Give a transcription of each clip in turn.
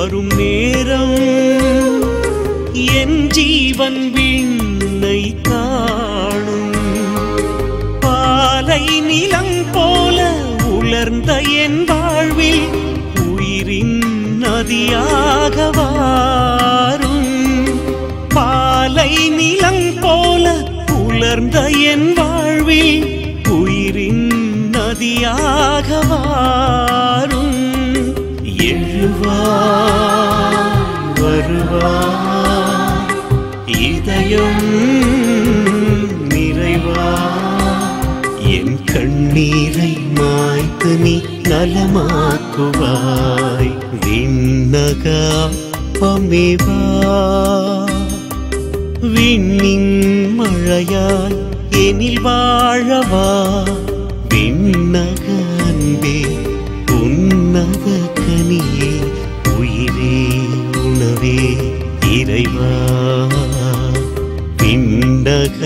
வரும் நேரம் என் ஜீவன் விண்ணை காணும் பாலை நிலம் போல உலர்ந்த என் வாழ்வில் உயிரின் நதியாக வாரும் பாலை நிலம் போல உலர்ந்த என் வாழ்வில் உயிரின் நதியாக வாரும் எழுவா வருவா இதயம் நிறைவா என் கண்ணீரை மாய்த்து நீ நலமாக்குவாய் விண்ணகா பமேவா விண்ணின் மழையாய் எனில் வாழவா விண்ணக அன்பே உன்னத கனியே உயிரே உணவே இறைவா விண்ணக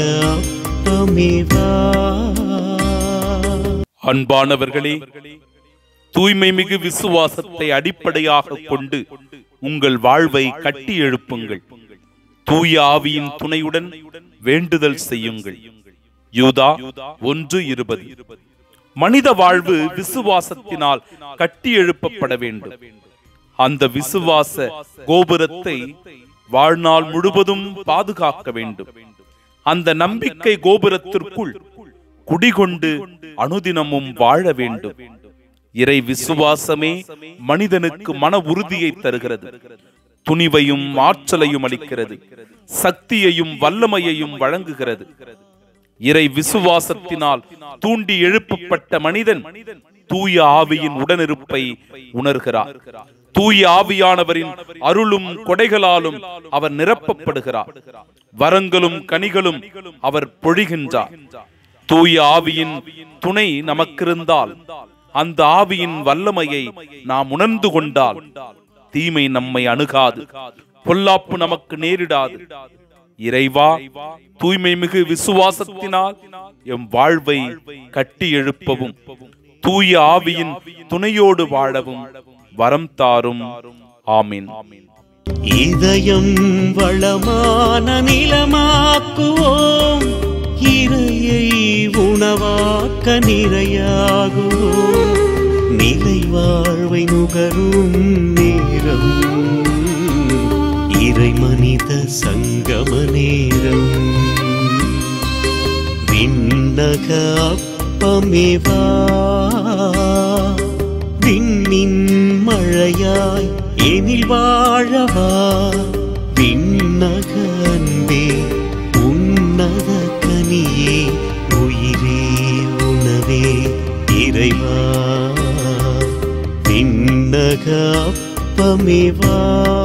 அப்பமேவா அன்பானவர்களே தூய்மை மிகு விசுவாசத்தை அடிப்படையாக கொண்டு உங்கள் வாழ்வை கட்டி எழுப்புங்கள் தூய ஆவியின் துணையுடன் வேண்டுதல் செய்யுங்கள் யூதா ஒன்று இருபது மனித வாழ்வு விசுவாசத்தினால் கட்டி எழுப்பப்பட வேண்டும் அந்த விசுவாச கோபுரத்தை வாழ்நாள் முழுவதும் பாதுகாக்க வேண்டும் அந்த நம்பிக்கை கோபுரத்திற்குள் குடிகொண்டு அனுதினமும் வாழ வேண்டும் இறை விசுவாசமே மனிதனுக்கு மன உறுதியை தருகிறது துணிவையும் ஆற்றலையும் அளிக்கிறது சக்தியையும் வல்லமையையும் வழங்குகிறது இறை விசுவாசத்தினால் தூண்டி எழுப்பப்பட்ட மனிதன் தூய ஆவியின் உடனிருப்பை உணர்கிறார் தூய ஆவியானவரின் அருளும் கொடைகளாலும் அவர் நிரப்பப்படுகிறார் வரங்களும் கனிகளும் அவர் பொழிகின்றார் தூய ஆவியின் துணை நமக்கிருந்தால் அந்த ஆவியின் வல்லமையை நாம் உணர்ந்து கொண்டால் தீமை நம்மை அணுகாது பொல்லாப்பு நமக்கு நேரிடாது இறைவா தூய்மை மிகு விசுவாசத்தினால் எம் வாழ்வை கட்டி எழுப்பவும் தூய ஆவியின் துணையோடு வாழவும் வரம் தாரும் ஆமீன் இதயம் வளமான நிலமாக்குவோம் இறையை உணவாக்க நிறையாகுவோம் நிலை வாழ்வை நுகரும் நேரம் இறை மனித சங்கம நேரம் விண்ணக அப்பமேவா விண்ணின் மழையாய் எனில் வாழவா விண்ணக அன்பே உன்னத கனியே உயிரே உணவே இறைவா விண்ணக அப்பமேவா